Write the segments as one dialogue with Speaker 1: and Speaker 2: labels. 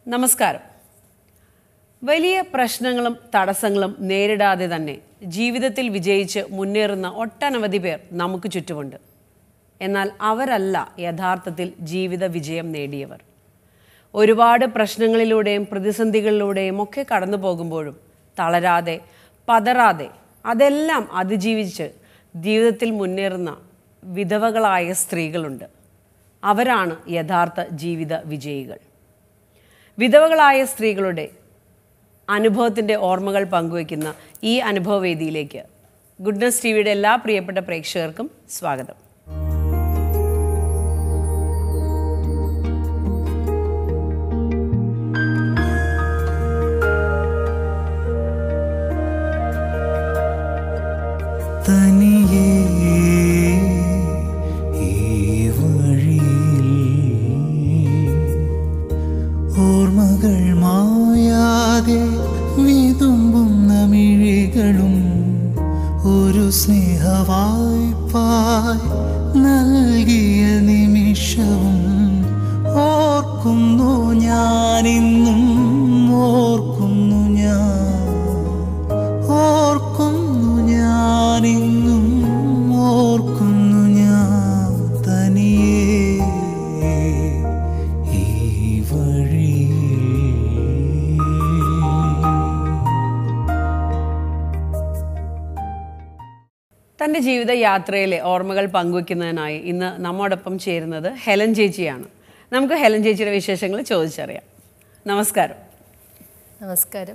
Speaker 1: നമസ്കാരം വലിയ പ്രശ്നങ്ങളും തടസ്സങ്ങളും നേരിടാതെ തന്നെ ജീവിതത്തിൽ വിജയിച്ച് മുന്നേറുന്ന ഒട്ടനവധി പേർ നമുക്ക് ചുറ്റുമുണ്ട് എന്നാൽ അവരല്ല യഥാർത്ഥത്തിൽ ജീവിത വിജയം നേടിയവർ ഒരുപാട് പ്രശ്നങ്ങളിലൂടെയും പ്രതിസന്ധികളിലൂടെയും ഒക്കെ കടന്നു പോകുമ്പോഴും തളരാതെ പതറാതെ അതെല്ലാം അതിജീവിച്ച് ജീവിതത്തിൽ മുന്നേറുന്ന വിധവകളായ സ്ത്രീകളുണ്ട് അവരാണ് യഥാർത്ഥ ജീവിത വിജയികൾ വിധവകളായ സ്ത്രീകളുടെ അനുഭവത്തിൻ്റെ ഓർമ്മകൾ പങ്കുവയ്ക്കുന്ന ഈ അനുഭവവേദിയിലേക്ക് ഗുഡ്നസ് ടി വിയുടെ എല്ലാ പ്രിയപ്പെട്ട പ്രേക്ഷകർക്കും സ്വാഗതം
Speaker 2: തനിയേ ഈ വഴിയിൽ ഓർമ്മകൾ മായാതെ വിതുമ്പുന്ന മിഴികളും ഒരു സ്നേഹവായ്പായി നൽകിയ നിമിഷവും ഓർക്കുന്നു ഞാനിന്നും ഓർക്കുന്നു ഞാൻ ഓർക്കുന്നു ഞാനിന്നും ഓർക്കുന്നു ഞാൻ തനിയേ ഈ വഴിയിൽ
Speaker 1: തൻ്റെ ജീവിത യാത്രയിലെ ഓർമ്മകൾ പങ്കുവയ്ക്കുന്നതിനായി ഇന്ന് നമ്മോടൊപ്പം ചേരുന്നത് ഹെലൻ ചേച്ചിയാണ് നമുക്ക് ഹെലൻ ചേച്ചിയുടെ വിശേഷങ്ങൾ ചോദിച്ചറിയാം നമസ്കാരം
Speaker 3: നമസ്കാരം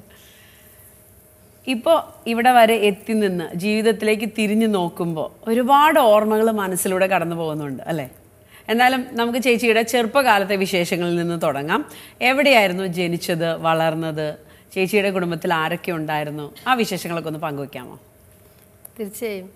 Speaker 1: ഇപ്പോൾ ഇവിടെ വരെ എത്തി നിന്ന് ജീവിതത്തിലേക്ക് തിരിഞ്ഞു നോക്കുമ്പോൾ ഒരുപാട് ഓർമ്മകൾ മനസ്സിലൂടെ കടന്നു പോകുന്നുണ്ട് അല്ലേ എന്നാലും നമുക്ക് ചേച്ചിയുടെ ചെറുപ്പകാലത്തെ വിശേഷങ്ങളിൽ നിന്ന് തുടങ്ങാം എവിടെയായിരുന്നു ജനിച്ചത് വളർന്നത് ചേച്ചിയുടെ കുടുംബത്തിൽ ആരൊക്കെ ഉണ്ടായിരുന്നു ആ വിശേഷങ്ങളൊക്കെ ഒന്ന് പങ്കുവയ്ക്കാമോ
Speaker 3: തീർച്ചയായും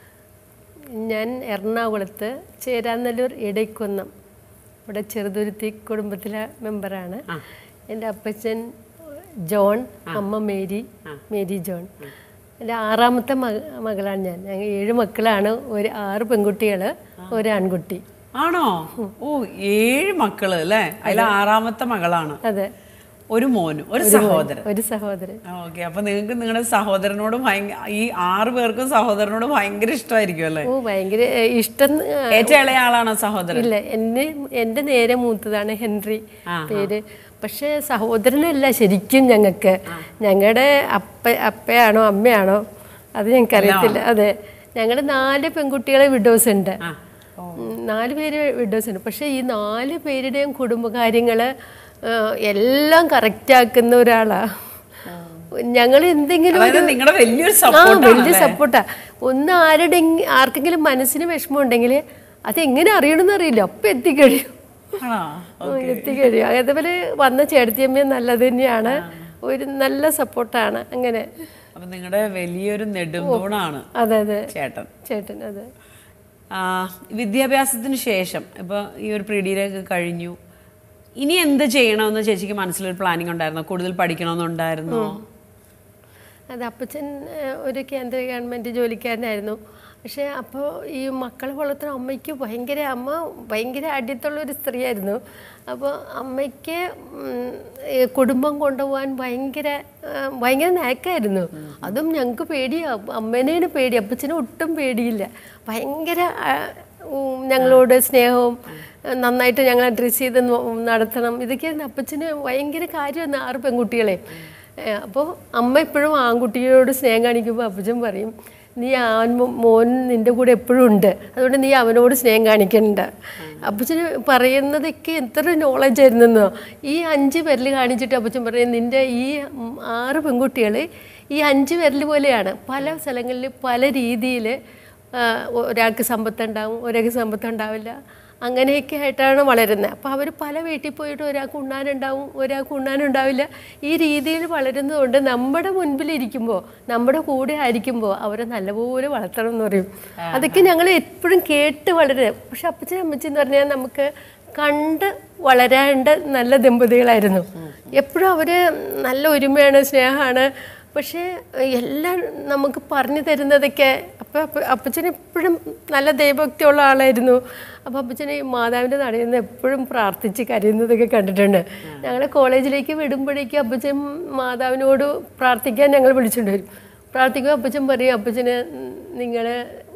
Speaker 3: ഞാൻ എറണാകുളത്ത് ചേരാനല്ലൂർ ഇടയ്ക്കുന്നം ഇവിടെ ചെറുതുരുത്തി കുടുംബത്തിലെ മെമ്പറാണ് എൻ്റെ അപ്പച്ചൻ ജോൺ അമ്മ മേരി മേരി ജോൺ എൻ്റെ ആറാമത്തെ മക മകളാണ് ഞാൻ ഞങ്ങൾ ഏഴ് മക്കളാണ് ഒരു ആറ് പെൺകുട്ടികൾ ഒരു ആൺകുട്ടി
Speaker 1: ആണോ ഓ ഏഴ് മക്കള് അല്ലേ അതിൽ ആറാമത്തെ മകളാണ്
Speaker 3: അതെ
Speaker 1: ഒരു മോനും ഒരു സഹോദരൻ
Speaker 3: ഒരു സഹോദരൻ
Speaker 1: ഓക്കെ അപ്പൊ നിങ്ങൾക്ക് നിങ്ങളുടെ സഹോദരനോട് ഭയങ്കര ഈ ആറ് പേർക്കും സഹോദരനോട് ഭയങ്കര ഇഷ്ടമായിരിക്കും അല്ലേ
Speaker 3: ഓ ഭയങ്കര ഏ, ഇഷ്ടം ആ,
Speaker 1: ഏറ്റവും ഇളയ ആളാണോ സഹോദരൻ
Speaker 3: ഇല്ല എന്നെ എൻ്റെ നേരെ മൂത്തതാണ് ഹെൻറി പേര് പക്ഷേ സഹോദരനല്ല ശരിക്കും ഞങ്ങൾക്ക് ഞങ്ങളുടെ അപ്പ അപ്പയാണോ അമ്മയാണോ അത് ഞങ്ങൾക്ക് അറിയത്തില്ല അതെ ഞങ്ങളുടെ നാല് പെൺകുട്ടികളെ വിഡോസ് ഉണ്ട് ഉം, നാല് പേര് വിഡോസ് ഉണ്ട് പക്ഷേ ഈ നാല് പേരുടെയും കുടുംബകാര്യങ്ങൾ എല്ലാം കറക്റ്റാക്കുന്ന ഒരാളാ ഞങ്ങൾ എന്തെങ്കിലും
Speaker 1: അതായത്
Speaker 3: ഒരു-
Speaker 1: നിങ്ങളുടെ വലിയൊരു
Speaker 3: ആ
Speaker 1: സപ്പോർട്ട്
Speaker 3: വലിയ സപ്പോർട്ടാ ഒന്ന് ആരുടെ ആർക്കെങ്കിലും മനസ്സിന് വിഷമം ഉണ്ടെങ്കിൽ അതെങ്ങനെ അറിയണമെന്ന് അറിയില്ല അപ്പം എത്തിക്കഴിയും എത്തിക്കഴിയും അതേപോലെ വന്ന ചേട്ടത്തിയമ്മയും നല്ലത് തന്നെയാണ് ഒരു നല്ല സപ്പോർട്ടാണ് അങ്ങനെ
Speaker 1: അപ്പൊ നിങ്ങളുടെ വലിയൊരു നെടുന്തൂണാണ്
Speaker 3: അതെ അതെ
Speaker 1: ചേട്ടൻ
Speaker 3: ചേട്ടൻ അതെ
Speaker 1: ആ, വിദ്യാഭ്യാസത്തിന് ശേഷം ഇപ്പൊ ഈ ഒരു പ്രീഡിയിലൊക്കെ കഴിഞ്ഞു ഇനി എന്ത് ചെയ്യണമെന്ന് ചേച്ചിക്ക് മനസ്സിലൊരു പ്ലാനിങ് ഉണ്ടായിരുന്നോ കൂടുതൽ പഠിക്കണമെന്നുണ്ടായിരുന്നോ
Speaker 3: അത് അപ്പച്ചൻ ഏഹ്, ഒരു കേന്ദ്ര ഗവൺമെൻറ് ജോലിക്കാരനായിരുന്നു പക്ഷേ അപ്പോൾ ഈ മക്കളെ വളർത്തുന്ന അമ്മയ്ക്ക് ഭയങ്കര അമ്മ ഭയങ്കര അടിയത്തുള്ള ഒരു സ്ത്രീയായിരുന്നു അപ്പോൾ അമ്മയ്ക്ക് ഉം, ഈ കുടുംബം കൊണ്ടുപോകാൻ ഭയങ്കര ആ, ഭയങ്കര നാക്കായിരുന്നു അതും ഞങ്ങൾക്ക് പേടിയാണ് അമ്മേനേന് പേടി അപ്പച്ചനും ഒട്ടും പേടിയില്ല ഭയങ്കര ആ, ഉം, ഞങ്ങളോട് സ്നേഹവും നന്നായിട്ട് ഞങ്ങളെ ഡ്രസ്സ് ചെയ്ത് നോ- നടത്തണം ഇതൊക്കെയായിരുന്നു അപ്പച്ചന് ഭയങ്കര കാര്യമാണ് ആറ് പെൺകുട്ടികളെ അപ്പോൾ അമ്മ എപ്പോഴും ആൺകുട്ടിയോട് സ്നേഹം കാണിക്കുമ്പോൾ അപ്പച്ചൻ പറയും നീ ആൺ മോ- മോൻ നിൻ്റെ കൂടെ എപ്പോഴും ഉണ്ട് അതുകൊണ്ട് നീ അവനോട് സ്നേഹം കാണിക്കണ്ട അപ്പച്ചന് പറയുന്നതൊക്കെ എത്ര നോളജ് ആയിരുന്നെന്നോ ഈ അഞ്ച് വിരൽ കാണിച്ചിട്ട് അപ്പച്ചൻ പറയും നിൻ്റെ ഈ ഉം, ആറ് പെൺകുട്ടികൾ ഈ അഞ്ച് വിരൽ പോലെയാണ് പല സ്ഥലങ്ങളിൽ പല രീതിയിൽ ഒരാൾക്ക് സമ്പത്തുണ്ടാവും ഒരാൾക്ക് സമ്പത്തുണ്ടാവില്ല അങ്ങനെയൊക്കെ ആയിട്ടാണ് വളരുന്നത് അപ്പോൾ അവർ പല വീട്ടിൽ പോയിട്ട് ഒരാൾക്ക് ഉണ്ണാനുണ്ടാവും ഒരാൾക്ക് ഉണ്ണാനുണ്ടാവില്ല ഈ രീതിയിൽ വളരുന്നതുകൊണ്ട് നമ്മുടെ മുൻപിൽ ഇരിക്കുമ്പോൾ നമ്മുടെ കൂടെ ആയിരിക്കുമ്പോൾ അവരെ നല്ലപോലെ വളർത്തണം എന്ന് പറയും അതൊക്കെ ഞങ്ങൾ എപ്പോഴും കേട്ട് വളരുക പക്ഷെ അപ്പച്ചൻ അമ്മച്ചി എന്ന് പറഞ്ഞാൽ നമുക്ക് കണ്ട് വളരാണ്ട് നല്ല ദമ്പതികളായിരുന്നു എപ്പോഴും അവർ നല്ല ഒരുമയാണ് സ്നേഹമാണ് പക്ഷേ എല്ലാം നമുക്ക് പറഞ്ഞു തരുന്നതൊക്കെ അപ്പോൾ അപ്പ അപ്പച്ചൻ എപ്പോഴും നല്ല ദൈവഭക്തിയുള്ള ആളായിരുന്നു അപ്പോൾ അപ്പച്ചൻ ഈ മാതാവിൻ്റെ നടയിൽ നിന്ന് എപ്പോഴും പ്രാർത്ഥിച്ച് കരയുന്നതൊക്കെ കണ്ടിട്ടുണ്ട് ഞങ്ങളെ കോളേജിലേക്ക് വിടുമ്പോഴേക്കും അപ്പച്ചൻ മാതാവിനോട് പ്രാർത്ഥിക്കാൻ ഞങ്ങൾ വിളിച്ചുകൊണ്ട് വരും പ്രാർത്ഥിക്കുമ്പോൾ അപ്പച്ചൻ പറയും അപ്പച്ചന് നിങ്ങൾ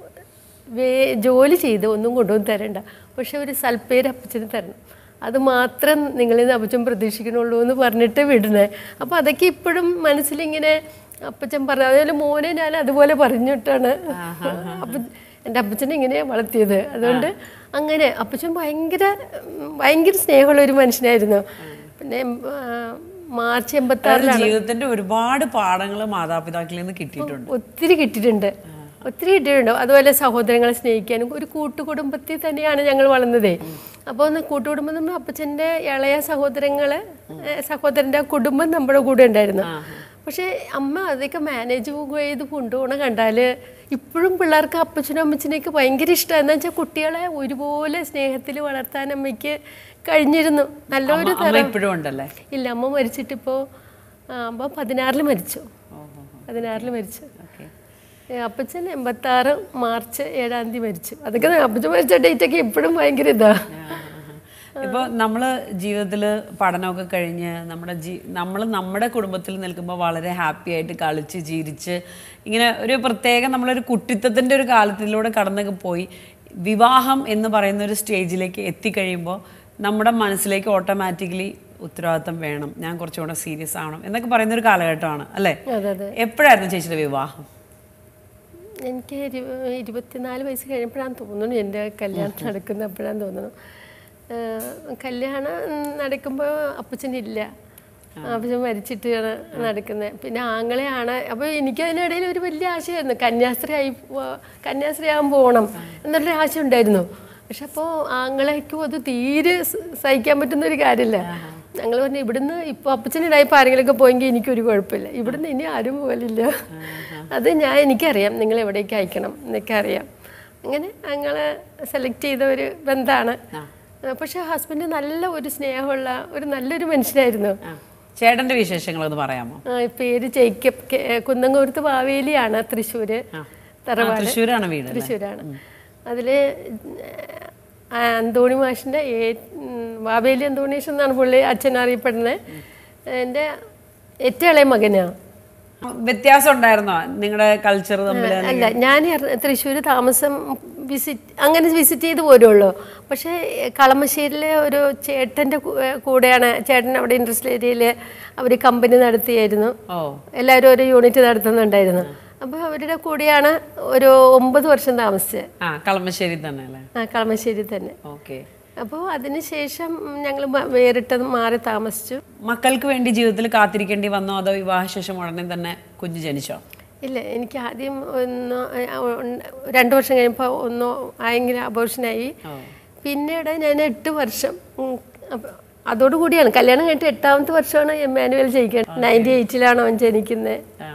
Speaker 3: വേ ജോലി ചെയ്ത് ഒന്നും കൊണ്ടുവന്ന് തരണ്ട പക്ഷെ ഒരു സൽപ്പേര് അപ്പച്ചന് തരണം അത് മാത്രം നിങ്ങളിൽ നിന്ന് അപ്പച്ചൻ പ്രതീക്ഷിക്കണുള്ളൂ എന്ന് പറഞ്ഞിട്ട് വിടണേ അപ്പോൾ അതൊക്കെ ഇപ്പോഴും മനസ്സിലിങ്ങനെ അപ്പച്ചൻ പറഞ്ഞു അതുപോലെ മോനെ ഞാൻ അതുപോലെ പറഞ്ഞിട്ടാണ് അപ്പം എൻ്റെ അപ്പച്ചനെ ഇങ്ങനെയാണ് വളർത്തിയത് അതുകൊണ്ട് അങ്ങനെ അപ്പച്ചൻ ഭയങ്കര ഉം, ഭയങ്കര സ്നേഹമുള്ള ഒരു മനുഷ്യനായിരുന്നു പിന്നെ ആ, മാർച്ച് എൺപത്തി
Speaker 1: ജീവിതത്തിന്റെ ഒരുപാട് പാഠങ്ങൾ മാതാപിതാക്കളിൽ നിന്ന് കിട്ടിയിട്ടുണ്ട്
Speaker 3: ഒത്തിരി കിട്ടിയിട്ടുണ്ട് ഒത്തിരി കിട്ടിയിട്ടുണ്ട് അതുപോലെ സഹോദരങ്ങളെ സ്നേഹിക്കാനും ഒരു കൂട്ടുകുടുംബത്തിൽ തന്നെയാണ് ഞങ്ങൾ വളർന്നതേ അപ്പോൾ ഒന്ന് കൂട്ടുകുടുംബം നമ്മൾ അപ്പച്ചൻ്റെ ഇളയ സഹോദരങ്ങൾ സഹോദരൻ്റെ കുടുംബം നമ്മുടെ കൂടെ ഉണ്ടായിരുന്നു പക്ഷേ അമ്മ അതൊക്കെ മാനേജ് ചെയ്ത് കൊണ്ടുപോകണ കണ്ടാൽ ഇപ്പോഴും പിള്ളേർക്ക് അപ്പച്ചനും അമ്മച്ചനെയൊക്കെ ഭയങ്കര ഇഷ്ടമാണ് എന്ന് വെച്ചാൽ കുട്ടികളെ ഒരുപോലെ സ്നേഹത്തിൽ വളർത്താൻ അമ്മയ്ക്ക് കഴിഞ്ഞിരുന്നു നല്ലൊരു
Speaker 1: അമ്മ ഇപ്പോഴും ഉണ്ടല്ലേ
Speaker 3: ഇല്ല അമ്മ മരിച്ചിട്ടിപ്പോൾ അമ്മ പതിനാറിൽ മരിച്ചു പതിനാറിൽ മരിച്ചു
Speaker 1: ഓക്കെ
Speaker 3: ഏ, അപ്പച്ചൻ എൺപത്താറ് മാർച്ച് ഏഴാം തീയതി മരിച്ചു അതൊക്കെ അപ്പച്ചൻ മരിച്ച ഡേറ്റ് ഒക്കെ ഇപ്പോഴും ഭയങ്കര ഇതാ
Speaker 1: ഇപ്പോൾ നമ്മൾ ജീവിതത്തിൽ പഠനമൊക്കെ കഴിഞ്ഞ് നമ്മുടെ ജീ നമ്മൾ നമ്മുടെ കുടുംബത്തിൽ നിൽക്കുമ്പോൾ വളരെ ഹാപ്പി ആയിട്ട് കളിച്ച് ചിരിച്ച് ഇങ്ങനെ ഒരു പ്രത്യേക നമ്മളൊരു കുട്ടിത്തത്തിൻ്റെ ഒരു കാലത്തിലൂടെ കടന്നൊക്കെ പോയി വിവാഹം എന്ന് പറയുന്ന ഒരു സ്റ്റേജിലേക്ക് എത്തിക്കഴിയുമ്പോൾ നമ്മുടെ മനസ്സിലേക്ക് ഓട്ടോമാറ്റിക്കലി ഉത്തരവാദിത്തം വേണം ഞാൻ കുറച്ചുകൂടെ സീരിയസ് ആവണം എന്നൊക്കെ പറയുന്ന ഒരു കാലഘട്ടമാണ് അല്ലേ
Speaker 3: അതെ അതെ
Speaker 1: എപ്പോഴായിരുന്നു ചേച്ചിയുടെ വിവാഹം
Speaker 3: എനിക്ക് ഇരു- ഇരുപത്തിനാല് വയസ്സ് കഴിഞ്ഞപ്പോഴാണ് തോന്നുന്നു എൻ്റെ കല്യാണം നടക്കുന്നത് അപ്പോഴാണ് തോന്നുന്നു ഏ, കല്യാണം നടക്കുമ്പോൾ അപ്പച്ചനില്ല അപ്പച്ചൻ മരിച്ചിട്ടാണ് നടക്കുന്നത് പിന്നെ ആങ്ങളെയാണ് അപ്പോൾ എനിക്ക് അതിനിടയിൽ ഒരു വലിയ ആശയമായിരുന്നു കന്യാസ്ത്രീ ആയി പോ- കന്യാസ്ത്രീ ആകാൻ പോകണം എന്നുള്ളൊരു ആശ ഉണ്ടായിരുന്നു പക്ഷെ അപ്പോൾ ആങ്ങളേക്കും അത് തീരെ സ- സഹിക്കാൻ പറ്റുന്ന ഒരു കാര്യമില്ല ഞങ്ങൾ പറഞ്ഞു ഇവിടുന്ന് ഇപ്പോൾ അപ്പച്ചനുണ്ടായപ്പോൾ ആരെങ്കിലുമൊക്കെ പോയെങ്കിൽ എനിക്കൊരു കുഴപ്പമില്ല ഇവിടുന്ന് ഇനി ആരും പോലില്ല അത് ഞാൻ എനിക്കറിയാം നിങ്ങൾ എവിടേക്ക് അയക്കണം എന്നൊക്കെ അറിയാം അങ്ങനെ ഞങ്ങളെ സെലക്ട് ചെയ്ത ഒരു ബന്ധമാണ് പക്ഷെ ഹസ്ബൻഡ് നല്ല ഒരു സ്നേഹമുള്ള ഒരു നല്ലൊരു മനുഷ്യനായിരുന്നു
Speaker 1: ആ ചേട്ടൻ്റെ വിശേഷങ്ങളൊന്ന് പറയാമോ
Speaker 3: ആ, പേര് ജേക്കബ് കെ- കുന്നംകുളത്ത് വാവേലിയാണ് തൃശ്ശൂര്
Speaker 1: ആ,
Speaker 3: തറവാട്
Speaker 1: തൃശ്ശൂരാണ് വീട് അല്ലേ?
Speaker 3: തൃശ്ശൂരാണ് അതിൽ അന്തോണി മാഷിൻ്റെ ഏ ഉം, വാവേലി അന്തോണീഷ് എന്നാണ് പുള്ളി അച്ഛൻ അറിയപ്പെടുന്നത് എൻ്റെ ഏറ്റവും ഇളയ മകനാണ്
Speaker 1: വ്യത്യാസം ഉണ്ടായിരുന്നോ നിങ്ങളുടെ കൾച്ചർ തമ്മിൽ
Speaker 3: അല്ല ഞാൻ തൃശ്ശൂർ താമസം വിസിറ്റ് അങ്ങനെ വിസിറ്റ് ചെയ്ത് പോരുള്ളൂ പക്ഷേ കളമശ്ശേരിയിലെ ഒരു ചേട്ടൻ്റെ കൂടെയാണ് ചേട്ടൻ അവിടെ ഇൻഡസ്ട്രിയൽ ഏരിയയിൽ അവർ കമ്പനി നടത്തിയായിരുന്നു
Speaker 1: ഓ
Speaker 3: എല്ലാവരും ഒരു യൂണിറ്റ് നടത്തുന്നുണ്ടായിരുന്നു അപ്പോൾ അവരുടെ കൂടെയാണ് ഒരു ഒമ്പത് വർഷം താമസിച്ചത്
Speaker 1: ആ കളമശ്ശേരി തന്നെ അല്ലേ
Speaker 3: ആ കളമശ്ശേരി തന്നെ
Speaker 1: ഓക്കെ
Speaker 3: അപ്പോൾ അതിനുശേഷം ഞങ്ങൾ വേറിട്ട് മാറി താമസിച്ചു
Speaker 1: മക്കൾക്ക് വേണ്ടി ജീവിതത്തിൽ കാത്തിരിക്കേണ്ടി വന്നോ അതോ വിവാഹശേഷം ഉടനെ തന്നെ കുഞ്ഞ് ജനിച്ചോ
Speaker 3: ഇല്ല എനിക്ക് ആദ്യം ഒന്ന് രണ്ട് വർഷം കഴിയുമ്പോൾ ഒന്ന് ഭയങ്കര അബോർഷനായി പിന്നീട് ഞാൻ എട്ട് വർഷം ഉം, അപ്പ- അതോടുകൂടിയാണ് കല്യാണം കഴിഞ്ഞിട്ട് എട്ടാമത്തെ വർഷമാണ് എമ്മാനുവൽ ജയിക്കുന്നത് നയൻറ്റി എയ്റ്റിലാണ് അവൻ ജനിക്കുന്നത്
Speaker 1: ആ.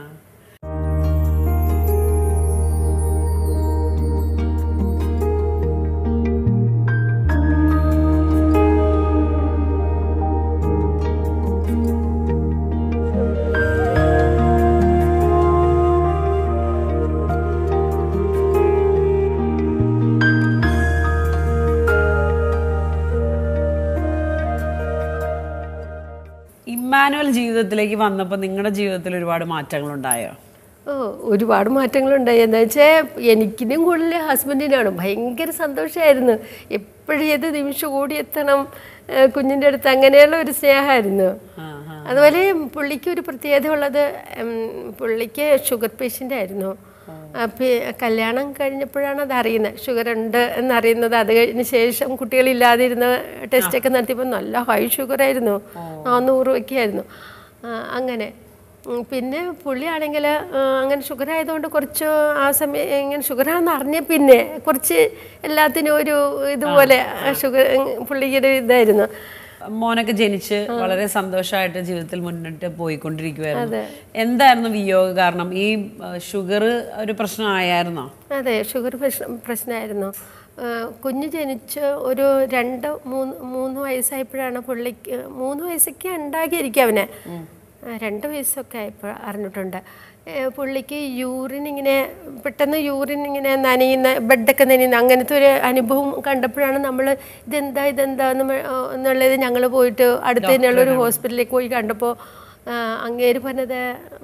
Speaker 1: ഇമ്മാനുവൽ ജീവിതത്തിലേക്ക് വന്നപ്പോൾ നിങ്ങളുടെ ജീവിതത്തിൽ ഒരുപാട് മാറ്റങ്ങൾ ഉണ്ടായോ
Speaker 3: ഓ ഒരുപാട് മാറ്റങ്ങളുണ്ടായി എന്താ വെച്ചാൽ എനിക്കിനും കൂടുതൽ ഹസ്ബൻഡിനാണ് ഭയങ്കര സന്തോഷമായിരുന്നു എപ്പോഴും ഏത് നിമിഷം ഓടിയെത്തണം ഏഹ് കുഞ്ഞിൻ്റെ അടുത്ത് അങ്ങനെയുള്ള ഒരു സ്നേഹമായിരുന്നു
Speaker 1: ആ, ആ.
Speaker 3: അതുപോലെ പുള്ളിക്ക് ഒരു പ്രത്യേകത ഉള്ളത് ഉം, പുള്ളിക്ക് ഷുഗർ പേഷ്യൻ്റ് ആയിരുന്നു അപ്പം കല്യാണം കഴിഞ്ഞപ്പോഴാണ് അത് അറിയുന്നത് ഷുഗർ ഉണ്ട് എന്നറിയുന്നത് അത് കഴിഞ്ഞ ശേഷം കുട്ടികളില്ലാതിരുന്ന ടെസ്റ്റൊക്കെ നടത്തിയപ്പോൾ നല്ല ഹൈ ഷുഗർ ആയിരുന്നു നാന്നൂറ് ഒക്കെ ആയിരുന്നു ആ, അങ്ങനെ ഉം, പിന്നെ പുള്ളിയാണെങ്കിൽ അങ്ങനെ ഷുഗർ ആയതുകൊണ്ട് കുറച്ച് ആ സമയം ഇങ്ങനെ ഷുഗറാണെന്ന് അറിഞ്ഞ പിന്നെ കുറച്ച് എല്ലാത്തിനും ഒരു ഇതുപോലെ ഷുഗർ പുള്ളിക്കൊരു ഇതായിരുന്നു
Speaker 1: മോനൊക്കെ ജനിച്ച് വളരെ സന്തോഷമായിട്ട് ജീവിതത്തിൽ മുന്നോട്ട് പോയിക്കൊണ്ടിരിക്കുവായിരുന്നു എന്തായിരുന്നു വിയോഗ കാരണം ഈ ഷുഗർ ഒരു പ്രശ്നമായിരുന്നോ
Speaker 3: അതെ ഷുഗർ പ്രശ്നം പ്രശ്നമായിരുന്നു ആ, കുഞ്ഞ് ജനിച്ച് ഒരു രണ്ട് മൂന്ന് മൂന്ന് വയസ്സായപ്പോഴാണ് പുള്ളിക്ക് മൂന്ന് വയസ്സൊക്കെ ഉണ്ടാക്കിയിരിക്കും അവനെ ആ, രണ്ട് വയസ്സൊക്കെ ആയപ്പോൾ അറിഞ്ഞിട്ടുണ്ട് ഏ, പുള്ളിക്ക് യൂറിൻ ഇങ്ങനെ പെട്ടെന്ന് യൂറിൻ ഇങ്ങനെ നനയുന്ന ബെഡൊക്കെ നനയുന്ന അങ്ങനത്തെ ഒരു അനുഭവം കണ്ടപ്പോഴാണ് നമ്മൾ ഇതെന്താ ഇതെന്താ എന്ന് മ- ആ, എന്നുള്ളത് ഞങ്ങൾ പോയിട്ട് അടുത്ത് തന്നെയുള്ള ഒരു ഹോസ്പിറ്റലിലേക്ക് പോയി കണ്ടപ്പോൾ അങ്ങേര് പറഞ്ഞത്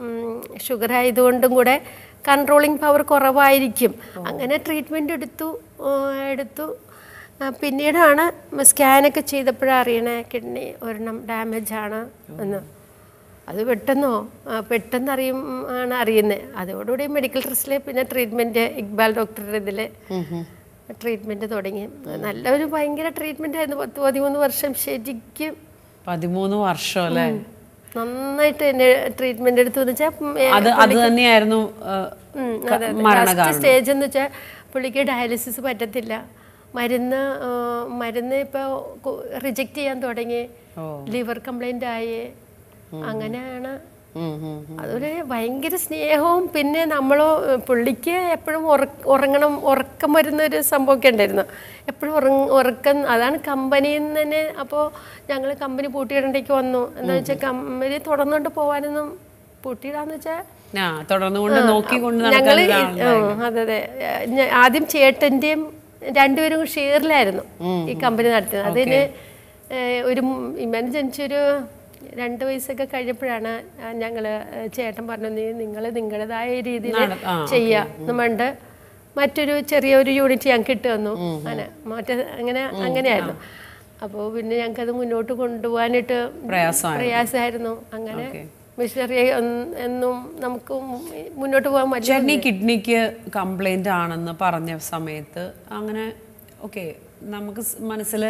Speaker 3: ഷുഗർ ആയതുകൊണ്ടും കൂടെ കൺട്രോളിങ് പവർ കുറവായിരിക്കും അങ്ങനെ ട്രീറ്റ്മെൻറ്റ് എടുത്തു ആ, എടുത്തു ആ, പിന്നീടാണ് സ്കാനൊക്കെ ചെയ്തപ്പോഴാണ് അറിയണേ കിഡ്നി ഒരെണ്ണം ഡാമേജ് ആണ് എന്ന് അത് പെട്ടെന്നോ ആ, പെട്ടെന്ന് അറിയും ആണ് അറിയുന്നത് അതോടുകൂടി മെഡിക്കൽ ട്രസ്റ്റിൽ പിന്നെ ട്രീറ്റ്മെൻറ്റ് ഇക്ബാൽ ഡോക്ടറുടെ ഇതിൽ ട്രീറ്റ്മെൻറ്റ് തുടങ്ങി നല്ലൊരു ഭയങ്കര ട്രീറ്റ്മെൻ്റ് ആയിരുന്നു പത്ത് പതിമൂന്ന് വർഷം ശരിക്കും
Speaker 1: പതിമൂന്ന് വർഷം അല്ലേ
Speaker 3: നന്നായിട്ട് എന്നെ ട്രീറ്റ്മെൻറ്റ് എടുത്തു എന്ന് വെച്ചാൽ
Speaker 1: അത് അത് തന്നെയായിരുന്നു ആ, ക- മരണകാരണം
Speaker 3: സ്റ്റേജ് എന്ന് വെച്ചാൽ പുള്ളിക്ക് ഡയാലിസിസ് പറ്റത്തില്ല മരുന്ന് ആ, മരുന്ന് ഇപ്പോൾ റിജക്റ്റ് ചെയ്യാൻ തുടങ്ങി ലിവർ കംപ്ലൈൻ്റ് ആയി അങ്ങനെയാണ്
Speaker 1: ഉം, ഉം.
Speaker 3: അതൊരു ഭയങ്കര സ്നേഹവും പിന്നെ നമ്മളോ പുള്ളിക്ക് എപ്പോഴും ഉറങ്ങണം ഉറക്കം വരുന്ന ഒരു സംഭവമൊക്കെ ഉണ്ടായിരുന്നു എപ്പോഴും ഉറങ്ങ ഉറക്കം അതാണ് കമ്പനിയിൽ നിന്ന് തന്നെ അപ്പോൾ ഞങ്ങൾ കമ്പനി പൂട്ടിയിടേണ്ടേക്ക് വന്നു എന്താ വെച്ചാൽ കമ്പനി തുടർന്നുകൊണ്ട് പോകാനൊന്നും പൂട്ടിയിടാന്ന് വെച്ചാൽ
Speaker 1: ആ തുടർന്നുകൊണ്ട് നോക്കിക്കൊണ്ട്
Speaker 3: ഞങ്ങൾ
Speaker 1: നടക്കാൻ
Speaker 3: അതെ അതെ ഞ- ആദ്യം ചേട്ടൻ്റെയും രണ്ടുപേരും ഷെയറിലായിരുന്നു ഈ കമ്പനി നടത്തിയത് അതിന് ഏഹ്, ഒരു ഇമർജൻസി ഒരു രണ്ട് വയസ്സൊക്കെ കഴിഞ്ഞപ്പോഴാണ് ഞങ്ങൾ ചേട്ടൻ പറഞ്ഞു നീ നിങ്ങൾ നിങ്ങളുടേതായ രീതിയിൽ ചെയ്യുക എന്നുകൊണ്ട് മറ്റൊരു ചെറിയൊരു യൂണിറ്റ് ഞങ്ങൾക്ക് ഇട്ട് തന്നു അങ്ങനെ മറ്റേ അങ്ങനെ അങ്ങനെയായിരുന്നു അപ്പോൾ പിന്നെ ഞങ്ങൾക്കത് മുന്നോട്ട് കൊണ്ടുപോകാനായിട്ട്
Speaker 1: പ്രയാസമാണ്
Speaker 3: പ്രയാസമായിരുന്നു അങ്ങനെ മിഷനറി എന്നും നമുക്ക് മുന്നോട്ട് പോകാൻ പറ്റില്ല
Speaker 1: ചേട്ടൻ ഈ കിഡ്നിക്ക് കംപ്ലൈന്റ് ആണെന്ന് പറഞ്ഞ സമയത്ത് അങ്ങനെ ഓക്കെ നമുക്ക് മനസ്സിൽ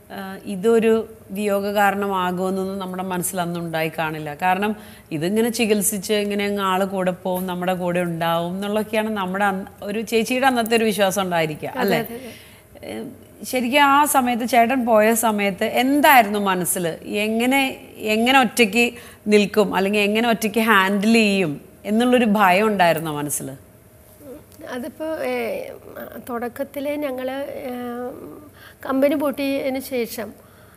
Speaker 1: ഇതൊരു വിയോഗ കാരണമാകുമെന്നൊന്നും നമ്മുടെ മനസ്സിൽ അന്ന് ഉണ്ടായി കാണില്ല കാരണം ഇതിങ്ങനെ ചികിത്സിച്ച് ഇങ്ങനെ അങ്ങ് ആള് കൂടെ പോവും നമ്മുടെ കൂടെ ഉണ്ടാവും എന്നുള്ളതൊക്കെയാണ് നമ്മുടെ അന്ന് ഒരു ചേച്ചിയുടെ അന്നത്തെ ഒരു വിശ്വാസം ഉണ്ടായിരിക്കുക അല്ലേ ഏഹ് ശരിക്കും ആ സമയത്ത് ചേട്ടൻ പോയ സമയത്ത് എന്തായിരുന്നു മനസ്സിൽ എങ്ങനെ എങ്ങനെ ഒറ്റയ്ക്ക് നിൽക്കും അല്ലെങ്കിൽ എങ്ങനെ ഒറ്റയ്ക്ക് ഹാൻഡിൽ ചെയ്യും എന്നുള്ളൊരു ഭയം ഉണ്ടായിരുന്നോ മനസ്സിൽ
Speaker 3: അതിപ്പോൾ തുടക്കത്തിൽ ഞങ്ങൾ കമ്പനി പൂട്ടിയതിന് ശേഷം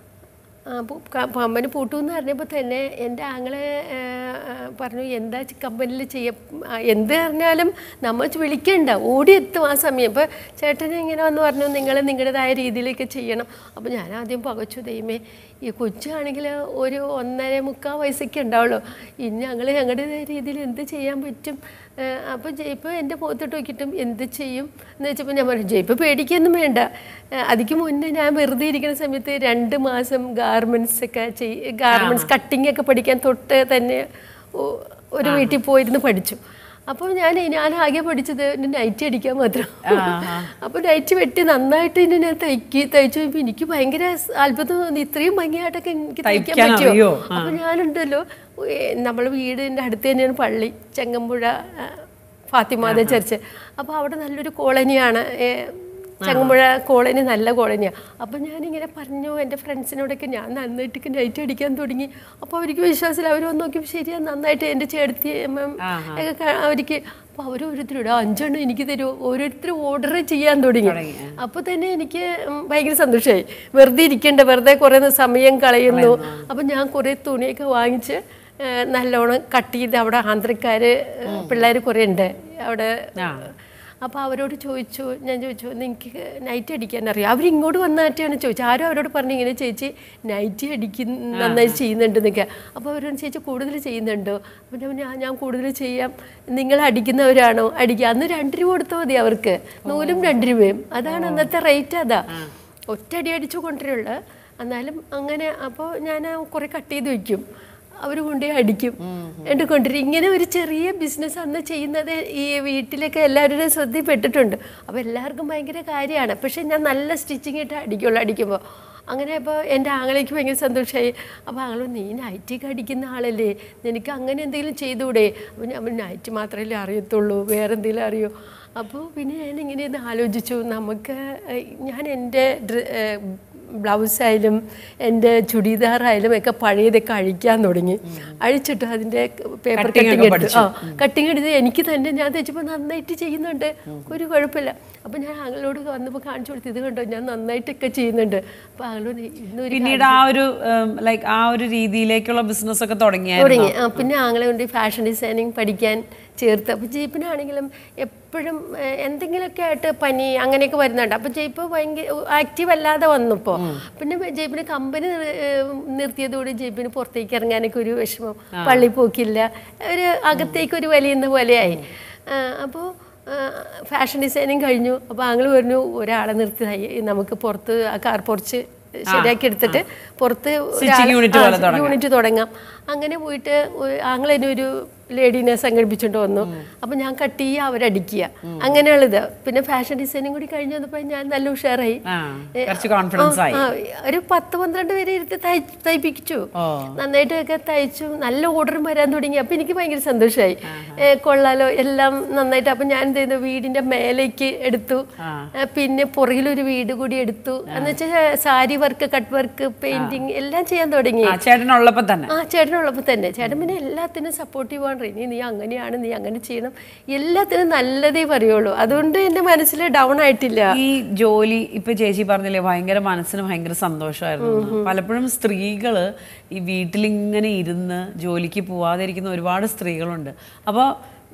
Speaker 3: ആ, പു- ക- കമ്പനി പൂട്ടുമെന്ന് പറഞ്ഞപ്പോൾ തന്നെ എൻ്റെ ആങ്ങളെ ഏ, ആ, പറഞ്ഞു എന്താ കമ്പനിയിൽ ചെയ്യ ആ, എന്ത് പറഞ്ഞാലും നമ്മൾ വിളിക്കണ്ട ഓടിയെത്തും ആ സമയം ഇപ്പോൾ ചേട്ടൻ ഇങ്ങനെ വന്ന് പറഞ്ഞു നിങ്ങൾ നിങ്ങളുടേതായ രീതിയിലൊക്കെ ചെയ്യണം അപ്പോൾ ഞാൻ ആദ്യം പകച്ചു ദൈവമേ ഈ കൊച്ചാണെങ്കിൽ ഒരു ഒന്നര മുക്കാൽ വയസ്സൊക്കെ ഉണ്ടാവുള്ളൂ ഇനി ഞങ്ങൾ ഞങ്ങളുടെ രീതിയിൽ എന്ത് ചെയ്യാൻ പറ്റും അപ്പോൾ ജയ്പ്പ് എൻ്റെ മുഖത്തോട്ട് നോക്കിയിട്ടും എന്ത് ചെയ്യും എന്ന് വെച്ചപ്പോൾ ഞാൻ പറഞ്ഞു ജയ്പ്പ് പേടിക്കൊന്നും വേണ്ട ഏഹ് അതിക്ക് മുന്നേ ഞാൻ വെറുതെ ഇരിക്കുന്ന സമയത്ത് രണ്ട് മാസം ഗാർമെൻറ്റ്സ് ഒക്കെ ചെയ് ഗാർമെൻറ്റ്സ് കട്ടിങ് ഒക്കെ പഠിക്കാൻ തൊട്ട് തന്നെ ഒ- ഒരു വീട്ടിൽ പോയിരുന്ന് പഠിച്ചു അപ്പോൾ ഞാൻ ഞാൻ ആകെ പഠിച്ചത് നൈറ്റ് അടിക്കാൻ മാത്രം അപ്പോൾ നൈറ്റ് വെട്ടി നന്നായിട്ട് ഇനി ഞാൻ തയ്ക്ക് തയ്ച്ചു കഴിയുമ്പോൾ എനിക്ക് ഭയങ്കര അത്ഭുതം തോന്നി ഇത്രയും ഭംഗിയായിട്ടൊക്കെ എനിക്ക് തയ്ക്കാൻ
Speaker 1: തയ്ക്കാൻ
Speaker 3: പറ്റുമോ
Speaker 1: അറിയോ?
Speaker 3: അപ്പൊ ഞാനുണ്ടല്ലോ നമ്മൾ വീടിൻ്റെ അടുത്ത് തന്നെയാണ് പള്ളി ചെങ്ങമ്പുഴ ആ, ഫാത്തിമാത ചർച്ച് അപ്പോൾ അവിടെ നല്ലൊരു കോളനിയാണ് ഏ, ചെങ്ങമ്പുഴ കോളനി നല്ല കോളനിയാണ് അപ്പം ഞാനിങ്ങനെ പറഞ്ഞു എൻ്റെ ഫ്രണ്ട്സിനോടൊക്കെ ഞാൻ നന്നായിട്ട് നൈറ്റ് അടിക്കാൻ തുടങ്ങി അപ്പോൾ അവർക്ക് വിശ്വാസമില്ല അവർ വന്ന് നോക്കിയപ്പോൾ ശരിയാ നന്നായിട്ട് എൻ്റെ ചേർത്തി ഒക്കെ ക- അവർക്ക് അപ്പോൾ അവർ ഓരോരുത്തരോട് അഞ്ചെണ്ണം എനിക്ക് തരുമോ ഓരോരുത്തർ ഓർഡർ ചെയ്യാൻ തുടങ്ങി അപ്പോൾ തന്നെ എനിക്ക് ഉം, ഭയങ്കര സന്തോഷമായി വെറുതെ ഇരിക്കണ്ട വെറുതെ കുറേ സമയം കളയുന്നു അപ്പം ഞാൻ കുറേ തുണിയൊക്കെ വാങ്ങിച്ച് ഏഹ്, നല്ലോണം കട്ട് ചെയ്ത് അവിടെ ആന്ധ്രക്കാർ പിള്ളേർ കുറേ ഉണ്ട് അവിടെ അപ്പോൾ അവരോട് ചോദിച്ചു ഞാൻ ചോദിച്ചു നിങ്ങൾക്ക് നൈറ്റ് അടിക്കാൻ അറിയാം അവരിങ്ങോട്ട് വന്നിട്ടാണ് ചോദിച്ചത് ആരും അവരോട് പറഞ്ഞു ഇങ്ങനെ ചേച്ചി നൈറ്റ് അടിക്കുന്ന നന്നായി ചെയ്യുന്നുണ്ട് എന്നൊക്കെ അപ്പോൾ അവരോട് ചേച്ചി കൂടുതൽ ചെയ്യുന്നുണ്ടോ അപ്പോൾ ഞാൻ പറഞ്ഞു, "ആ, ഞാൻ കൂടുതൽ ചെയ്യാം നിങ്ങൾ അടിക്കുന്നവരാണോ അടിക്കുക അന്ന് രണ്ട് രൂപ കൊടുത്താൽ മതി അവർക്ക് നൂലും രണ്ട് രൂപയും അതാണ് അന്നത്തെ റേറ്റ് അതാ ഒറ്റ അടി അടിച്ചു കൊണ്ടുവരുള്ളൂ എന്നാലും അങ്ങനെ അപ്പോൾ ഞാൻ കുറേ കട്ട് ചെയ്ത് വെക്കും അവർ കൊണ്ടുപോയി അടിക്കും എന്നിട്ട് കൊണ്ടുവരും ഇങ്ങനെ ഒരു ചെറിയ ബിസിനസ് അന്ന് ചെയ്യുന്നത് ഈ വീട്ടിലൊക്കെ എല്ലാവരുടെയും ശ്രദ്ധയിൽപ്പെട്ടിട്ടുണ്ട് അപ്പോൾ എല്ലാവർക്കും ഭയങ്കര കാര്യമാണ് പക്ഷേ ഞാൻ നല്ല സ്റ്റിച്ചിങ് ഇട്ട് അടിക്കുള്ളൂ അടിക്കുമ്പോൾ അങ്ങനെ അപ്പോൾ എൻ്റെ ആങ്ങളേക്ക് ഭയങ്കര സന്തോഷമായി അപ്പോൾ ആങ്ങളോ നീ നൈറ്റിക്ക് അടിക്കുന്ന ആളല്ലേ നിനക്ക് അങ്ങനെ എന്തെങ്കിലും ചെയ്തുകൂടെ അപ്പോൾ ഞാൻ പറഞ്ഞു, നൈറ്റ് മാത്രമല്ലേ അറിയത്തുള്ളൂ വേറെ എന്തെങ്കിലും അറിയോ അപ്പോൾ പിന്നെ ഞാൻ ഇങ്ങനെ ഇത് ആലോചിച്ചു നമുക്ക് ഏഹ്, ഞാൻ എൻ്റെ ഡ്ര- ഏഹ്, ബ്ലൗസായാലും എൻ്റെ ചുടിദാറായാലും ഒക്കെ പഴയതൊക്കെ അഴിക്കാൻ തുടങ്ങി അഴിച്ചിട്ട് അതിൻ്റെ പേപ്പർ
Speaker 1: Cutting
Speaker 3: കട്ടിങ്
Speaker 1: ഒക്കെ
Speaker 3: എടുത്ത് ആ കട്ടിങ് എടുത്ത് എനിക്ക് തന്നെ ഞാൻ തയ്ച്ചപ്പോൾ നന്നായിട്ട് ചെയ്യുന്നുണ്ട് ഒരു കുഴപ്പമില്ല അപ്പം ഞാൻ ആങ്ങളോട് വന്നപ്പോൾ കാണിച്ചു കൊടുത്തു ഇത് കണ്ടോ ഞാൻ നന്നായിട്ടൊക്കെ ചെയ്യുന്നുണ്ട് അപ്പോൾ ആങ്ങളോട് ഇന്നൊരു
Speaker 1: പിന്നീട് ആ ഒരു ലൈക്ക് ആ ഒരു രീതിയിലേക്കുള്ള ബിസിനസ് ഒക്കെ തുടങ്ങിയായിരുന്നു
Speaker 3: തുടങ്ങി ആ പിന്നെ ആങ്ങളെ കൊണ്ട് ഫാഷൻ ഡിസൈനിങ് പഠിക്കാൻ ചേർത്ത് അപ്പോൾ ജീപ്പിനാണെങ്കിലും എപ്പോഴും ഏഹ്, എന്തെങ്കിലുമൊക്കെ ആയിട്ട് പനി അങ്ങനെയൊക്കെ വരുന്നുണ്ട് അപ്പോൾ ജയിപ്പ് ഭയങ്കര ആക്റ്റീവ് അല്ലാതെ വന്നു ഇപ്പോൾ പിന്നെ ജയിപ്പിന് കമ്പനി നിർത്തിയതോടെ ജയിപ്പിന് പുറത്തേക്ക് ഇറങ്ങാനൊക്കെ ഒരു വിഷമം പള്ളി പോക്കില്ല ഒരു അകത്തേക്ക് ഒരു വലിയുന്ന പോലെയായി അപ്പോൾ ഫാഷൻ ഡിസൈനിങ് കഴിഞ്ഞു അപ്പോൾ ആങ്ങൾ പറഞ്ഞു ഒരാളെ നിർത്തി തയ്യ- നമുക്ക് പുറത്ത് ആ കാർ പൊറിച്ച് ശരിയാക്കി എടുത്തിട്ട് പുറത്ത്
Speaker 1: Stitching unit പോലെ തുടങ്ങാം.
Speaker 3: യൂണിറ്റ് തുടങ്ങാം അങ്ങനെ പോയിട്ട് ആങ്ങളെന്നെ ഒരു ലേഡീനെ സംഘടിപ്പിച്ചുകൊണ്ട് വന്നു അപ്പം ഞാൻ കട്ട് ചെയ്യുക അവരടിക്കുക അങ്ങനെയുള്ളത് പിന്നെ ഫാഷൻ ഡിസൈനിങ് കൂടി കഴിഞ്ഞ് വന്നപ്പോൾ ഞാൻ നല്ല ഉഷാറായി
Speaker 1: ആ,
Speaker 3: ഏ,
Speaker 1: കുറച്ച് confidence
Speaker 3: ആ,
Speaker 1: ആയി.
Speaker 3: ആ, ഒരു പത്ത് പന്ത്രണ്ട് പേര് ഇരുത്തി തയ്- തയ്പ്പിച്ചു
Speaker 1: ഓ.
Speaker 3: നന്നായിട്ടൊക്കെ തയ്ച്ചു നല്ല ഓർഡറും വരാൻ തുടങ്ങി അപ്പം എനിക്ക് ഭയങ്കര സന്തോഷമായി ഏ, കൊള്ളാലോ എല്ലാം നന്നായിട്ട് അപ്പം ഞാൻ എന്ത് ചെയ്തു വീടിന്റെ മേലേക്ക് എടുത്തു ഏ, പിന്നെ പുറകിലൊരു വീട് കൂടി എടുത്തു എന്ന് വെച്ചാൽ sari work cut work painting എല്ലാം ചെയ്യാൻ തുടങ്ങി
Speaker 1: ആ ചേട്ടനുള്ളപ്പോ തന്നെ
Speaker 3: ആ ചേട്ടനുള്ളപ്പോൾ തന്നെ ചേട്ടൻ പിന്നെ എല്ലാത്തിനും സപ്പോർട്ടീവ് ആണ് ഇനി നീ അങ്ങനെയാണ് നീ അങ്ങനെ ചെയ്യണം എല്ലാത്തിനും നല്ലതേ പറയുള്ളൂ അതുകൊണ്ട് എൻ്റെ മനസ്സിൽ ഡൗൺ ആയിട്ടില്ല
Speaker 1: ഈ ജോലി ഇപ്പൊ ചേച്ചി പറഞ്ഞില്ലേ ഭയങ്കര മനസ്സിന് ഭയങ്കര സന്തോഷമായിരുന്നു എന്ന്. പലപ്പോഴും സ്ത്രീകള് ഈ വീട്ടിലിങ്ങനെ ഇരുന്ന് ജോലിക്ക് പോവാതിരിക്കുന്ന ഒരുപാട് സ്ത്രീകളുണ്ട് അപ്പോൾ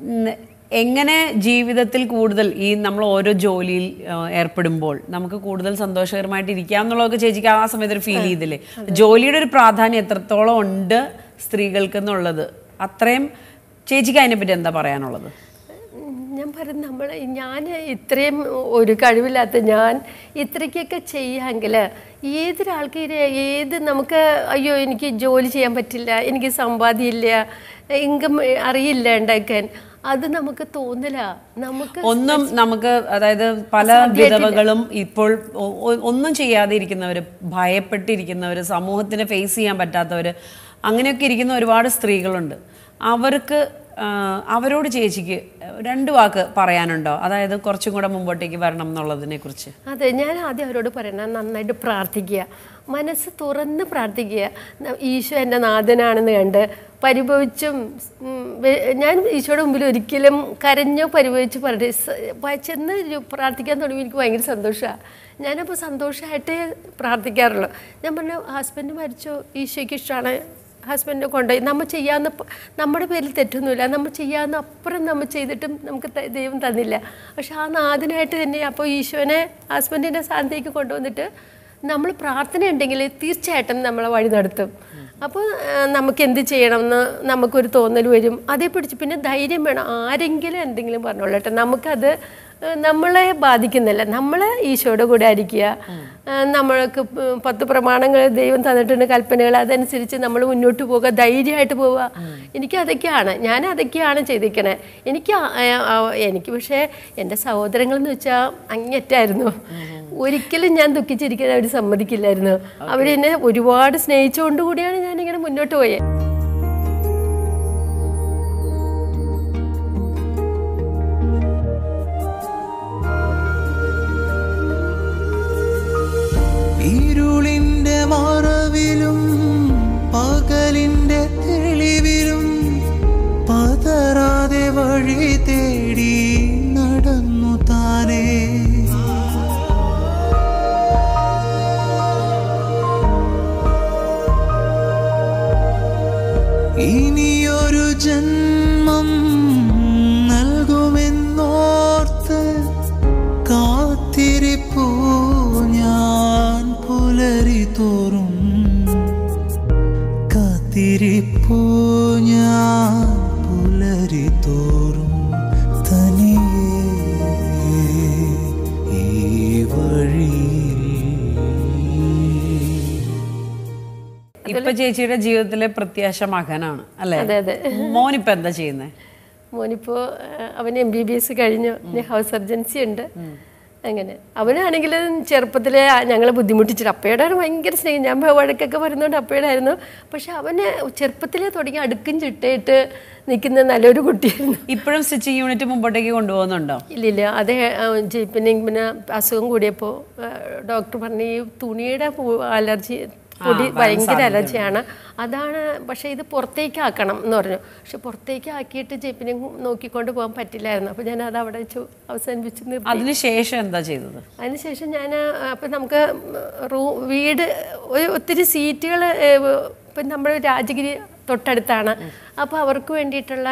Speaker 1: എങ്ങനെ ജീവിതത്തിൽ കൂടുതൽ ഈ നമ്മൾ ഓരോ ജോലിയിൽ ആ, ഏർപ്പെടുമ്പോൾ നമുക്ക് കൂടുതൽ സന്തോഷകരമായിട്ട് ഇരിക്കാം എന്നുള്ളതൊക്കെ ചേച്ചിക്ക് ആ സമയത്ത് ഒരു ഫീൽ ചെയ്തില്ലേ ജോലിയുടെ ഒരു പ്രാധാന്യം എത്രത്തോളം ഉണ്ട് സ്ത്രീകൾക്ക് എന്നുള്ളത് അത്രയും ചേച്ചിക്ക് അതിനെപ്പറ്റി എന്താ പറയാനുള്ളത്
Speaker 3: ഞാൻ പറഞ്ഞു നമ്മൾ ഞാൻ ഇത്രയും ഒരു കഴിവില്ലാത്ത ഞാൻ ഇത്രയ്ക്കൊക്കെ ചെയ്യാമെങ്കിൽ ഏതൊരാൾക്ക് ഇത് ഏത് നമുക്ക് അയ്യോ എനിക്ക് ജോലി ചെയ്യാൻ പറ്റില്ല എനിക്ക് സമ്പാദ്യമില്ല ഇൻകം അറിയില്ല ഉണ്ടാക്കാൻ അത് നമുക്ക് തോന്നില്ല നമുക്ക്
Speaker 1: ഒന്നും നമുക്ക് അതായത് പല വിധവകളും ഇപ്പോൾ ഒ- ഒ- ഒന്നും ചെയ്യാതെ ഇരിക്കുന്നവർ ഭയപ്പെട്ടിരിക്കുന്നവർ സമൂഹത്തിനെ ഫേസ് ചെയ്യാൻ പറ്റാത്തവർ അങ്ങനെയൊക്കെ ഇരിക്കുന്ന ഒരുപാട് സ്ത്രീകളുണ്ട് അവർക്ക് ആ, അവരോട് ചേച്ചിക്ക് രണ്ട് വാക്ക് പറയാനുണ്ടോ അതായത് കുറച്ചും കൂടെ മുമ്പോട്ടേക്ക് വരണം എന്നുള്ളതിനെ കുറിച്ച്
Speaker 3: അതെ ഞാൻ ആദ്യം അവരോട് പറയണം നന്നായിട്ട് പ്രാർത്ഥിക്കുക മനസ്സ് തുറന്ന് പ്രാർത്ഥിക്കുക ന- ഈശോ എൻ്റെ നാഥനാണെന്ന് കണ്ട് പരിഭവിച്ചും ഉം, വെ- ഞാൻ ഈശോയുടെ മുമ്പിൽ ഒരിക്കലും കരഞ്ഞോ പരിഭവിച്ചോ പറഞ്ഞിട്ട് സ- പ- ചെന്ന് ഒരു പ്രാർത്ഥിക്കാൻ തുടങ്ങി എനിക്ക് ഭയങ്കര സന്തോഷമാണ് ഞാനപ്പോൾ സന്തോഷമായിട്ടേ പ്രാർത്ഥിക്കാറുള്ളൂ ഞാൻ പറഞ്ഞു ഹസ്ബൻഡ് മരിച്ചോ ഈശോയ്ക്ക് ഇഷ്ടമാണ് ഹസ്ബൻഡിനെ കൊണ്ടുപോയി നമ്മൾ ചെയ്യാവുന്ന പ- നമ്മുടെ പേരിൽ തെറ്റൊന്നുമില്ല നമ്മൾ ചെയ്യാവുന്ന അപ്പുറം നമ്മൾ ചെയ്തിട്ടും നമുക്ക് ത- ദൈവം തന്നില്ല പക്ഷെ ആ നാഥനായിട്ട് തന്നെ അപ്പോൾ ഈശോനെ ഹസ്ബൻഡിൻ്റെ സ്ഥാനത്തേക്ക് കൊണ്ടുവന്നിട്ട് നമ്മൾ പ്രാർത്ഥന ഉണ്ടെങ്കിൽ തീർച്ചയായിട്ടും നമ്മളെ വഴി നടത്തും അപ്പോൾ ആ, നമുക്ക് എന്ത് ചെയ്യണമെന്ന് നമുക്കൊരു തോന്നൽ വരും അതേ പിടിച്ച് പിന്നെ ധൈര്യം വേണം ആരെങ്കിലും എന്തെങ്കിലും പറഞ്ഞോളട്ടെ നമുക്കത് ആ, നമ്മളെ ബാധിക്കുന്നില്ല നമ്മൾ ഈശോയുടെ കൂടെ ആയിരിക്കുക ആ, നമ്മൾക്ക് പ- പത്ത് പ്രമാണങ്ങൾ ദൈവം തന്നിട്ടുണ്ട് കൽപ്പനകൾ അതനുസരിച്ച് നമ്മൾ മുന്നോട്ട് പോവുക ധൈര്യമായിട്ട് പോവുക എനിക്ക് അതൊക്കെയാണ് ഞാൻ അതൊക്കെയാണ് ചെയ്തിരിക്കണേ എനിക്ക് ആ- ആ- ആ- എനിക്ക് പക്ഷേ എൻ്റെ സഹോദരങ്ങൾ എന്ന് വെച്ചാൽ അങ്ങറ്റായിരുന്നു ഒരിക്കലും ഞാൻ ദുഃഖിച്ചിരിക്കാൻ അവർ സമ്മതിക്കില്ലായിരുന്നു അവരെന്നെ ഒരുപാട് സ്നേഹിച്ചുകൊണ്ട് കൂടിയാണ് ഞാനിങ്ങനെ മുന്നോട്ട് പോയത്
Speaker 2: ഇരുളിന്റെ മറവിലും പകലിന്റെ തെളിവിലും പതറാതെ വഴി തേടി നടന്നു താനേ ഇനിയൊരു ജന്മം നൽകുമെന്നോർത്ത് കാത്തിരിപ്പൂ ഞാൻ പുലരി തോറും കാത്തിരിപ്പൂ ഞാൻ പുലരി തോറും തനിയേ ഈ വഴിയിൽ
Speaker 1: ഇപ്പൊ ചേച്ചിയുടെ ജീവിതത്തിലെ പ്രത്യാശ മകനാണ് അല്ലെ
Speaker 3: അതെ അതെ
Speaker 1: മോനിപ്പോ എന്താ ചെയ്യുന്നത്
Speaker 3: മോനിപ്പോൾ അവൻ എം ബി ബി എസ് കഴിഞ്ഞു ഇനി ഹൗസ് സർജൻസി ഉണ്ട് അങ്ങനെ അവനാണെങ്കിലും ചെറുപ്പത്തിലെ ഞങ്ങളെ ബുദ്ധിമുട്ടിച്ചിട്ട് അപ്പയുടെ ഒരു ഭയങ്കര സ്നേഹം ഞാൻ വഴക്കൊക്കെ പറയുന്നതുകൊണ്ട് അപ്പയുടെ ആയിരുന്നു പക്ഷെ അവന് ചെറുപ്പത്തിലേ തുടങ്ങി അടുക്കും ചിട്ടയിട്ട് നിൽക്കുന്ന നല്ലൊരു കുട്ടിയായിരുന്നു
Speaker 1: ഇപ്പോഴും സ്റ്റിച്ചിങ് യൂണിറ്റ് മുമ്പോട്ടേക്ക് കൊണ്ടുപോകുന്നുണ്ടോ
Speaker 3: ഇല്ലില്ല അത് പിന്നെ പിന്നെ അസുഖം കൂടിയപ്പോൾ ഡോക്ടർ പറഞ്ഞു ഈ തുണിയുടെ പൂ- അലർജി പൊടി ഭയങ്കര അലർജിയാണ് അതാണ് പക്ഷേ ഇത് പുറത്തേക്ക് ആക്കണം എന്ന് പറഞ്ഞു പക്ഷെ പുറത്തേക്ക് ആക്കിയിട്ട് ജെപ്പിനെ നോക്കിക്കൊണ്ട് പോകാൻ പറ്റില്ലായിരുന്നു അപ്പോൾ ഞാൻ അത് അവിടെ വെച്ചു അവസാനിപ്പിച്ച് നിർത്തി
Speaker 1: അതിനുശേഷം എന്താ ചെയ്തത്
Speaker 3: അതിനുശേഷം ഞാൻ അപ്പം നമുക്ക് റൂ വീട് ഒരു ഒത്തിരി സീറ്റുകൾ ഇപ്പം നമ്മൾ രാജഗിരി തൊട്ടടുത്താണ് അപ്പോൾ അവർക്ക് വേണ്ടിയിട്ടുള്ള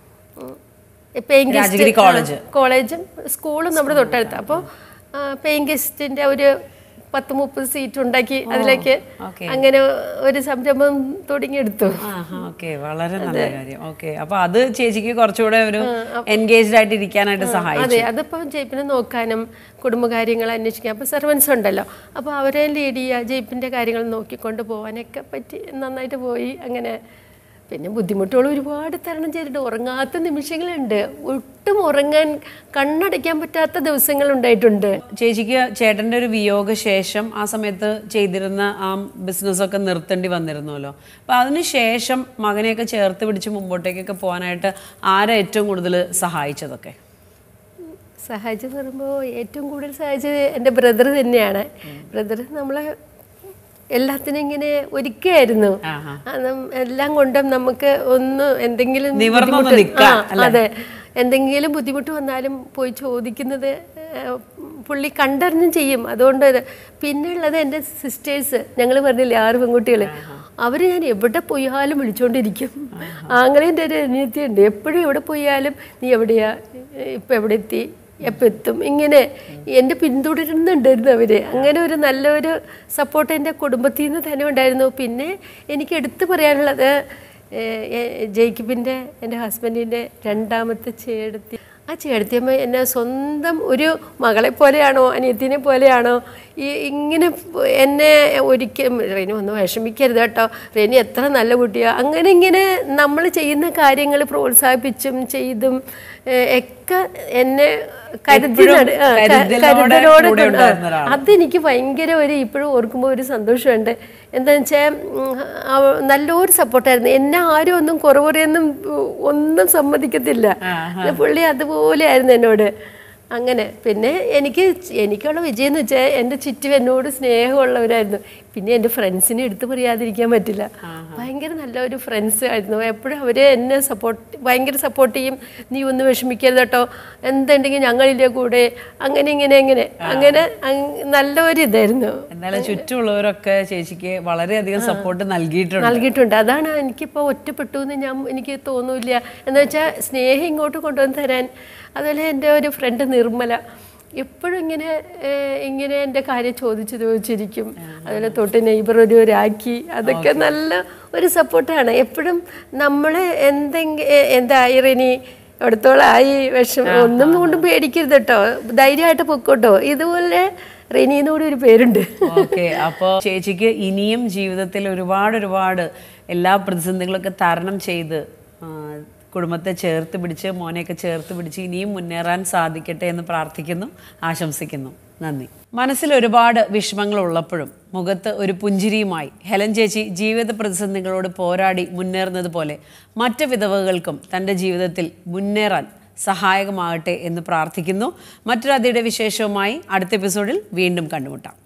Speaker 3: പേയിങ്
Speaker 1: രാജഗിരി കോളേജ്.
Speaker 3: കോളേജും സ്കൂളും നമ്മുടെ തൊട്ടടുത്ത് അപ്പോൾ പേയിങ് ഗസ്റ്റിൻ്റെ ഒരു പത്ത് മുപ്പത് സീറ്റ് ഉണ്ടാക്കി അതിലേക്ക്
Speaker 1: okay.
Speaker 3: അങ്ങനെ ഒരു സംരംഭം തുടങ്ങിയെടുത്തു
Speaker 1: ഓക്കെ വളരെ നല്ല കാര്യം ഓക്കെ അപ്പൊ അത് ചേച്ചിക്ക് കുറച്ചുകൂടെ ഒരു എൻഗേജ്ഡ് ആയിട്ട് ഇരിക്കാനായിട്ട് സഹായിച്ചു
Speaker 3: അതെ അതിപ്പോൾ ജയിപ്പിനെ നോക്കാനും കുടുംബകാര്യങ്ങൾ അന്വേഷിക്കാൻ അപ്പോൾ സെർവൻസ് ഉണ്ടല്ലോ അപ്പോൾ അവരെ ലീഡ് ചെയ്യുക ജയിപ്പിൻ്റെ കാര്യങ്ങൾ നോക്കിക്കൊണ്ട് പോകാനൊക്കെ പറ്റി നന്നായിട്ട് പോയി അങ്ങനെ പിന്നെ ബുദ്ധിമുട്ടുകൾ ഒരുപാട് തരണം ചെയ്തിട്ട് ഉറങ്ങാത്ത നിമിഷങ്ങളുണ്ട് ഒട്ടും ഉറങ്ങാൻ കണ്ണടയ്ക്കാൻ പറ്റാത്ത ദിവസങ്ങൾ ഉണ്ടായിട്ടുണ്ട്
Speaker 1: ചേച്ചിക്ക് ചേട്ടന്റെ ഒരു വിയോഗ ശേഷം ആ സമയത്ത് ചെയ്തിരുന്ന ആ ബിസിനസ്സൊക്കെ നിർത്തേണ്ടി വന്നിരുന്നല്ലോ അപ്പൊ അതിനുശേഷം മകനെയൊക്കെ ചേർത്ത് പിടിച്ച് മുമ്പോട്ടേക്കൊക്കെ പോകാനായിട്ട് ആരാ ഏറ്റവും കൂടുതൽ സഹായിച്ചതൊക്കെ
Speaker 3: സഹായിച്ചെന്ന് പറയുമ്പോൾ ഏറ്റവും കൂടുതൽ സഹായിച്ചത് എൻ്റെ ബ്രദർ തന്നെയാണ് ബ്രദർ നമ്മളെ എല്ലാത്തിനും ഇങ്ങനെ ഒരുക്കുകയായിരുന്നു
Speaker 1: ആഹാ.
Speaker 3: അതും എല്ലാം കൊണ്ടും നമുക്ക് ഒന്ന് എന്തെങ്കിലും
Speaker 1: നിവർന്നൊന്ന്
Speaker 3: ബുദ്ധിമുട്ട്
Speaker 1: നിൽക്കാൻ,
Speaker 3: ആ, അതെ എന്തെങ്കിലും ബുദ്ധിമുട്ട് വന്നാലും പോയി ചോദിക്കുന്നത് ഏഹ്, പുള്ളി കണ്ടറിഞ്ഞും ചെയ്യും അതുകൊണ്ട് ഇത്. പിന്നെ ഉള്ളത് എൻ്റെ സിസ്റ്റേഴ്സ് ഞങ്ങൾ പറഞ്ഞില്ലേ ആറ് പെൺകുട്ടികൾ അവർ ഞാൻ എവിടെ പോയാലും വിളിച്ചുകൊണ്ടിരിക്കും ആങ്ങളേൻ്റെ ഒരു അനിയത്തിയുണ്ട് എപ്പോഴും എവിടെ പോയാലും നീ എവിടെയാ ഇപ്പം എവിടെ എത്തി എപ്പോൾ എത്തും ഇങ്ങനെ എന്നെ പിന്തുടരുന്നുണ്ടായിരുന്നു അവർ അങ്ങനെ ഒരു നല്ലൊരു സപ്പോർട്ട് എൻ്റെ കുടുംബത്തിൽ നിന്ന് തന്നെ ഉണ്ടായിരുന്നു പിന്നെ എനിക്ക് എടുത്തു പറയാനുള്ളത് ഏഹ്, ഏഹ്, ജേക്കബിൻ്റെ എൻ്റെ ഹസ്ബൻഡിൻ്റെ രണ്ടാമത്തെ ചേടത്തി ആ ചേടത്തിയമ്മ എന്നെ സ്വന്തം ഒരു മകളെ പോലെയാണോ അനിയത്തിനെ പോലെയാണോ ഈ ഇങ്ങനെ എന്നെ ഒരിക്കലും റെനി ഒന്ന് വിഷമിക്കരുത് കേട്ടോ റെനി എത്ര നല്ല കുട്ടിയാണ് അങ്ങനെ ഇങ്ങനെ നമ്മൾ ചെയ്യുന്ന കാര്യങ്ങൾ പ്രോത്സാഹിപ്പിച്ചും ചെയ്തും ഏഹ്, ഒക്കെ എന്നെ കരുതി
Speaker 1: എപ്പോഴും
Speaker 3: നട- ആ, ക-
Speaker 1: കരുതലോടെ
Speaker 3: കരുതലോടെ
Speaker 1: കൂടെ
Speaker 3: കൊണ്ട്
Speaker 1: ഉണ്ടായിരുന്ന ഒരാള്.
Speaker 3: അതെനിക്ക് ഭയങ്കര ഒരു ഇപ്പോഴും ഓർക്കുമ്പോൾ ഒരു സന്തോഷമുണ്ട് എന്താണെന്ന് വെച്ചാൽ നല്ലൊരു സപ്പോർട്ടായിരുന്നു എന്നെ ആരും ഒന്നും കുറവ് പറയാനൊന്നും ഒന്നും സമ്മതിക്കത്തില്ല പുള്ളി അതുപോലെ ആയിരുന്നു എന്നോട് അങ്ങനെ പിന്നെ എനിക്ക് എനിക്കുള്ള വിജയം എന്ന് വെച്ചാൽ എൻ്റെ ചുറ്റും എന്നോട് സ്നേഹമുള്ളവരായിരുന്നു പിന്നെ എൻ്റെ ഫ്രണ്ട്സിനെ എടുത്തു പറയാതിരിക്കാൻ പറ്റില്ല ഭയങ്കര നല്ലൊരു ഫ്രണ്ട്സ് ആയിരുന്നു എപ്പോഴും അവർ എന്നെ സപ്പോർട്ട് ഭയങ്കര സപ്പോർട്ട് ചെയ്യും നീ ഒന്ന് വിഷമിക്കരുത് കേട്ടോ എന്തുണ്ടെങ്കിൽ ഞങ്ങളില്ലേ കൂടെ അങ്ങനെ ഇങ്ങനെ ഇങ്ങനെ അങ്ങനെ അങ് നല്ലൊരു ഇതായിരുന്നു
Speaker 1: എന്നാലും ചുറ്റുമുള്ളവരൊക്കെ ചേച്ചിക്ക് വളരെയധികം സപ്പോർട്ട് നൽകിയിട്ടുണ്ട്
Speaker 3: നൽകിയിട്ടുണ്ട് അതാണ് എനിക്കിപ്പോൾ ഒറ്റപ്പെട്ടു എന്ന് ഞാൻ എനിക്ക് തോന്നൂല എന്ന് വെച്ചാൽ സ്നേഹം ഇങ്ങോട്ട് കൊണ്ടുവന്ന് തരാൻ അതുപോലെ എൻ്റെ ഒരു ഫ്രണ്ട് നിർമ്മല എപ്പോഴും ഇങ്ങനെ ഏഹ്, ഇങ്ങനെ എൻ്റെ കാര്യം ചോദിച്ച് ചോദിച്ചിരിക്കും അതുപോലെ തൊട്ട് നെയ്ബർ ഒരു രാഖി അതൊക്കെ നല്ല ഒരു സപ്പോർട്ടാണ് എപ്പോഴും നമ്മൾ എന്തെങ്കിലും എന്താ ഇറനി എടുത്തോളായി വിഷം ഒന്നും കൊണ്ടും പേടിക്കരുത് കേട്ടോ ധൈര്യമായിട്ട് പൊക്കോട്ടോ ഇതുപോലെ റെനിന്ന് കൂടി ഒരു പേരുണ്ട്
Speaker 1: ഓക്കെ അപ്പോൾ ചേച്ചിക്ക് ഇനിയും ജീവിതത്തിൽ ഒരുപാട് ഒരുപാട് എല്ലാ പ്രതിസന്ധികളൊക്കെ തരണം ചെയ്ത് ആ, കുടുംബത്തെ ചേർത്ത് പിടിച്ച് മോനെയൊക്കെ ചേർത്ത് പിടിച്ച് ഇനിയും മുന്നേറാൻ സാധിക്കട്ടെ എന്ന് പ്രാർത്ഥിക്കുന്നു ആശംസിക്കുന്നു നന്ദി മനസ്സിൽ ഒരുപാട് വിഷമങ്ങൾ ഉള്ളപ്പോഴും മുഖത്ത് ഒരു പുഞ്ചിരിയുമായി ഹെലൻ ചേച്ചി ജീവിത പ്രതിസന്ധികളോട് പോരാടി മുന്നേറുന്നത് പോലെ മറ്റ് വിധവകൾക്കും തൻ്റെ ജീവിതത്തിൽ മുന്നേറാൻ സഹായകമാകട്ടെ എന്ന് പ്രാർത്ഥിക്കുന്നു മറ്റൊരു അതിയുടെ വിശേഷവുമായി അടുത്ത എപ്പിസോഡിൽ വീണ്ടും കണ്ടുമുട്ടാം